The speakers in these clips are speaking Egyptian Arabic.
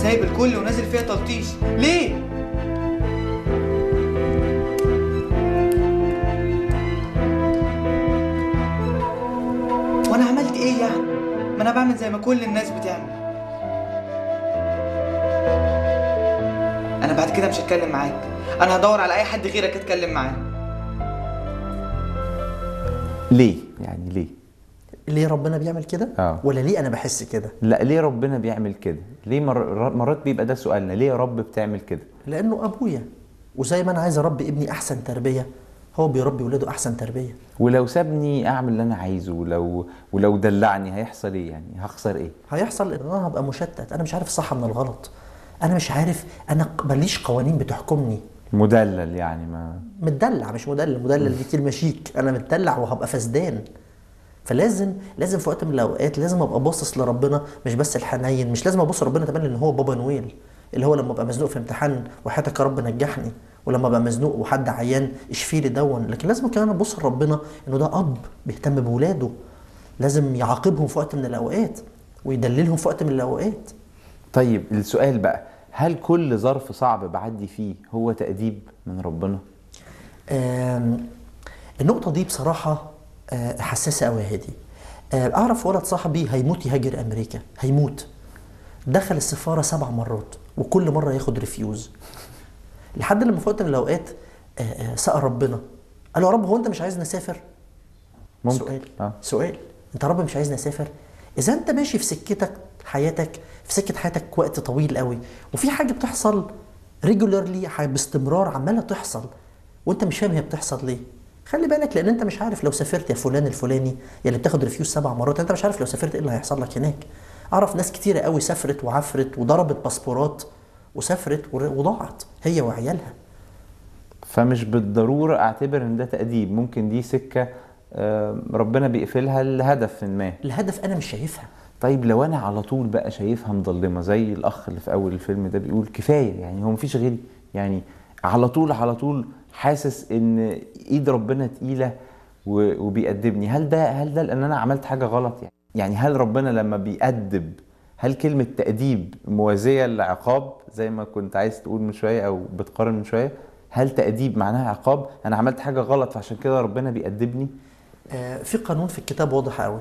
سايب الكل ونازل فيها تلطيش ليه وانا عملت ايه يعني ما انا بعمل زي ما كل الناس بتعمل انا بعد كده مش هتكلم معاك انا هدور على اي حد غيرك اتكلم معاه ليه يعني ليه ليه ربنا بيعمل كده آه. ولا ليه انا بحس كده لا ليه ربنا بيعمل كده ليه مر... مرات بيبقى ده سؤالنا ليه يا رب بتعمل كده لانه ابويا وزي ما انا عايز اربي ابني احسن تربيه هو بيربي ولاده احسن تربيه ولو سابني اعمل اللي انا عايزه ولو ولو دلعني هيحصل ايه يعني هخسر ايه هيحصل ان انا هبقى مشتت انا مش عارف الصح من الغلط انا مش عارف انا ماليش قوانين بتحكمني مدلل يعني ما متدلع مش مدلل مدلل دي كلمه شيك انا متدلع وهبقى فسدان فلازم لازم في وقت من الاوقات لازم ابقى باصص لربنا مش بس الحنين مش لازم ابص لربنا كمان لان هو بابا نويل اللي هو لما ابقى مزنوق في امتحان وحياتك يا رب نجحني ولما ابقى مزنوق وحد عيان اشفي لي دون لكن لازم كمان ابص لربنا انه ده اب بيهتم بولاده لازم يعاقبهم في وقت من الاوقات ويدللهم في وقت من الاوقات طيب السؤال بقى هل كل ظرف صعب بعدي فيه هو تأديب من ربنا آم، النقطة دي بصراحة آه، حساسة أوي يا هادي آه، أعرف ولد صاحبي هيموت يهاجر أمريكا هيموت دخل السفارة سبع مرات وكل مرة ياخد ريفيوز لحد لما في وقت من الأوقات آه، آه، سأل ربنا قال له يا رب هو أنت مش عايزني أسافر؟ ممكن سؤال آه. سؤال أنت يا رب مش عايزني أسافر؟ إذا أنت ماشي في سكتك حياتك في سكة حياتك وقت طويل قوي وفي حاجة بتحصل ريجولارلي باستمرار عمالة تحصل وأنت مش فاهم هي بتحصل ليه خلي بالك لان انت مش عارف لو سافرت يا فلان الفلاني يا اللي بتاخد ريفيوز سبع مرات انت مش عارف لو سافرت ايه اللي هيحصل لك هناك اعرف ناس كتيره قوي سافرت وعفرت وضربت باسبورات وسافرت ور- وضاعت هي وعيالها فمش بالضرورة اعتبر ان ده تأديب ممكن دي سكة آه، ربنا بيقفلها لهدف ما الهدف انا مش شايفها طيب لو انا على طول بقى شايفها مظلمه زي الاخ اللي في اول الفيلم ده بيقول كفايه يعني هو مفيش غيري يعني على طول على طول حاسس ان ايد ربنا تقيله و- وبيأدبني هل ده هل ده لان انا عملت حاجه غلط يعني يعني هل ربنا لما بيأدب هل كلمه تأديب موازيه لعقاب زي ما كنت عايز تقول من شويه او بتقارن من شويه هل تأديب معناها عقاب انا عملت حاجه غلط فعشان كده ربنا بيأدبني آه، في قانون في الكتاب واضح قوي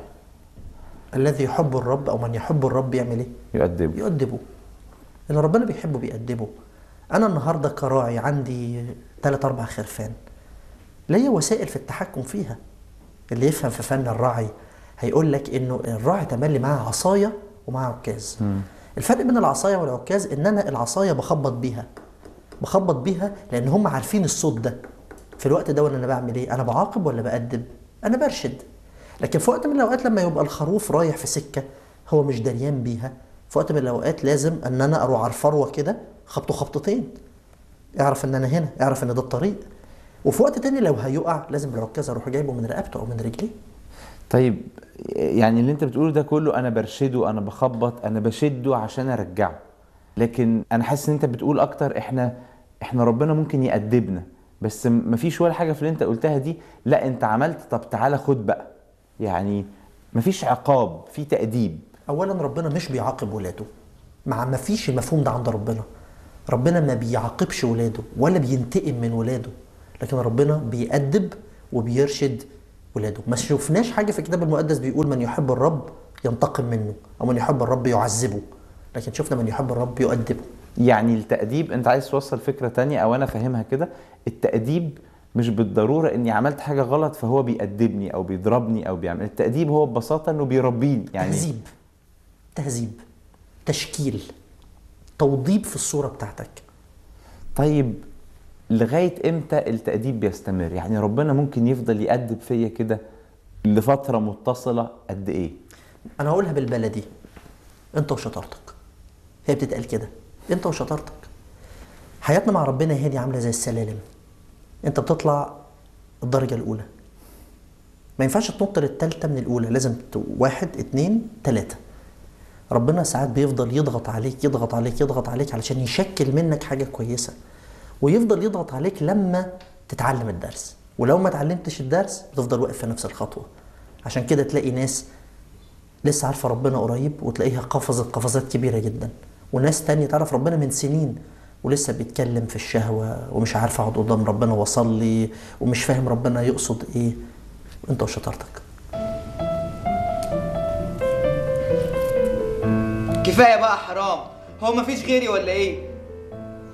الذي يحب الرب او من يحب الرب يعمل ايه يؤدبني يؤدبه اللي ربنا بيحبه بيأدبه انا النهارده كراعي عندي ثلاث اربع خرفان ليا وسائل في التحكم فيها اللي يفهم في فن الرعي هيقول لك انه الراعي تملي معاه عصايه ومعاه عكاز الفرق بين العصايه والعكاز ان انا العصايه بخبط بيها بخبط بيها لان هم عارفين الصوت ده في الوقت ده وانا بعمل ايه انا بعاقب ولا بأدب انا برشد لكن في وقت من الاوقات لما يبقى الخروف رايح في سكه هو مش دريان بيها في وقت من الاوقات لازم ان انا اروح على الفروه كده خبطه خبطتين اعرف ان انا هنا اعرف ان ده الطريق وفي وقت تاني لو هيقع لازم العكاز اروح جايبه من رقبته او من رجليه طيب يعني اللي انت بتقوله ده كله انا برشده انا بخبط انا بشده عشان ارجعه لكن انا حاسس ان انت بتقول اكتر احنا احنا ربنا ممكن يأدبنا بس م- مفيش ولا حاجه في اللي انت قلتها دي لا انت عملت طب تعالى خد بقى يعني مفيش عقاب في تأديب اولا ربنا مش بيعاقب ولاده مع ما فيش المفهوم ده عند ربنا ربنا ما بيعاقبش ولاده ولا بينتقم من ولاده لكن ربنا بيأدب وبيرشد ولاده ما شفناش حاجه في الكتاب المقدس بيقول من يحب الرب ينتقم منه او من يحب الرب يعذبه لكن شفنا من يحب الرب يؤدبه يعني التأديب انت عايز توصل فكره تانية او انا فاهمها كده التأديب مش بالضروره اني عملت حاجه غلط فهو بيأدبني او بيضربني او بيعمل التأديب هو ببساطه انه بيربيني يعني تهذيب تهذيب تشكيل توضيب في الصوره بتاعتك طيب لغاية امتى التأديب بيستمر؟ يعني ربنا ممكن يفضل يأدب فيا كده لفترة متصلة قد ايه؟ انا هقولها بالبلدي انت وشطارتك هي بتتقال كده انت وشطارتك حياتنا مع ربنا هي دي عامله زي السلالم انت بتطلع الدرجه الاولى ما ينفعش تنط للتالتة من الاولى لازم ت- واحد اتنين تلاته ربنا ساعات بيفضل يضغط عليك يضغط عليك يضغط عليك علشان يشكل منك حاجه كويسه ويفضل يضغط عليك لما تتعلم الدرس ولو ما اتعلمتش الدرس بتفضل واقف في نفس الخطوه عشان كده تلاقي ناس لسه عارفه ربنا قريب وتلاقيها قفزت قفزات كبيره جدا وناس تانية تعرف ربنا من سنين ولسه بيتكلم في الشهوة ومش عارف اقعد قدام ربنا واصلي ومش فاهم ربنا يقصد ايه انت وشطارتك كفايه بقى حرام هو مفيش غيري ولا ايه